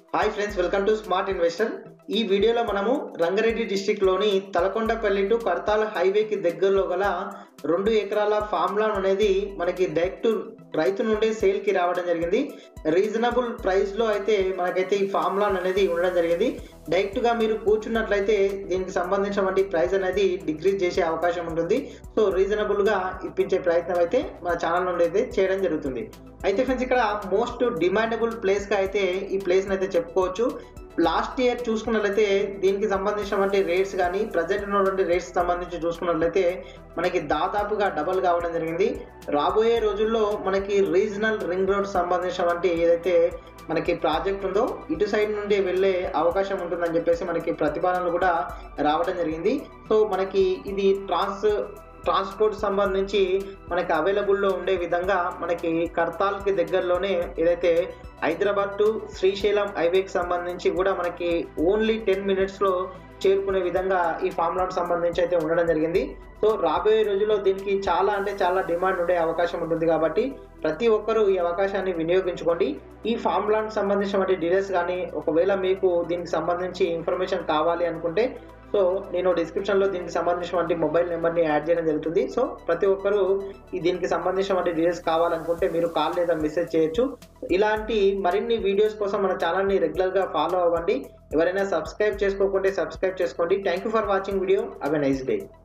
hi friends welcome to smart investor ఈ వీడియోలో మనము రంగారెడ్డి డిస్టిక్లోని తలకొండపల్లి టు కర్తాల్ హైవేకి దగ్గరలో గల రెండు ఎకరాల ఫామ్ లాన్ అనేది మనకి డైరెక్ట్ రైతు నుండి సేల్కి రావడం జరిగింది రీజనబుల్ ప్రైస్లో అయితే మనకైతే ఈ ఫామ్ లాన్ అనేది ఉండడం జరిగింది డైరెక్ట్గా మీరు కూర్చున్నట్లయితే దీనికి సంబంధించినటువంటి ప్రైస్ అనేది డిక్రీజ్ చేసే అవకాశం ఉంటుంది సో రీజనబుల్గా ఇప్పించే ప్రయత్నం అయితే మన ఛానల్ నుండి అయితే చేయడం జరుగుతుంది అయితే ఫ్రెండ్స్ ఇక్కడ మోస్ట్ డిమాండబుల్ ప్లేస్గా అయితే ఈ ప్లేస్ని అయితే చెప్పుకోవచ్చు లాస్ట్ ఇయర్ చూసుకున్నట్లయితే దీనికి సంబంధించినటువంటి రేట్స్ కానీ ప్రజెంట్ ఉన్నటువంటి రేట్స్ సంబంధించి చూసుకున్నట్లయితే మనకి దాదాపుగా డబల్ కావడం జరిగింది రాబోయే రోజుల్లో మనకి రీజనల్ రింగ్ రోడ్ సంబంధించినటువంటి ఏదైతే మనకి ప్రాజెక్ట్ ఉందో ఇటు సైడ్ నుండి వెళ్ళే అవకాశం ఉంటుందని చెప్పేసి మనకి ప్రతిపాదనలు కూడా రావడం జరిగింది సో మనకి ఇది ట్రాన్స్ ట్రాన్స్పోర్ట్ సంబంధించి మనకి అవైలబుల్లో ఉండే విధంగా మనకి కర్తాల్కి దగ్గరలోనే ఏదైతే హైదరాబాద్ టు శ్రీశైలం హైవేకి సంబంధించి కూడా మనకి ఓన్లీ టెన్ మినిట్స్లో చేరుకునే విధంగా ఈ ఫామ్ లాట్ సంబంధించి అయితే ఉండడం జరిగింది సో రాబోయే రోజుల్లో దీనికి చాలా అంటే చాలా డిమాండ్ ఉండే అవకాశం ఉంటుంది కాబట్టి ప్రతి ఒక్కరూ ఈ అవకాశాన్ని వినియోగించుకోండి ఈ ఫామ్ లాండ్ సంబంధించినటువంటి డీటెయిల్స్ కానీ ఒకవేళ మీకు దీనికి సంబంధించి ఇన్ఫర్మేషన్ కావాలి అనుకుంటే సో నేను డిస్క్రిప్షన్లో దీనికి సంబంధించినటువంటి మొబైల్ నెంబర్ని యాడ్ చేయడం జరుగుతుంది సో ప్రతి ఒక్కరూ ఈ దీనికి సంబంధించినటువంటి డీటెయిల్స్ కావాలనుకుంటే మీరు కాల్ లేదా మెసేజ్ చేయొచ్చు ఇలాంటి మరిన్ని వీడియోస్ కోసం మన ఛానల్ని రెగ్యులర్గా ఫాలో అవ్వండి ఎవరైనా సబ్స్క్రైబ్ చేసుకోకుంటే సబ్స్క్రైబ్ చేసుకోండి thank you for watching video of a nice day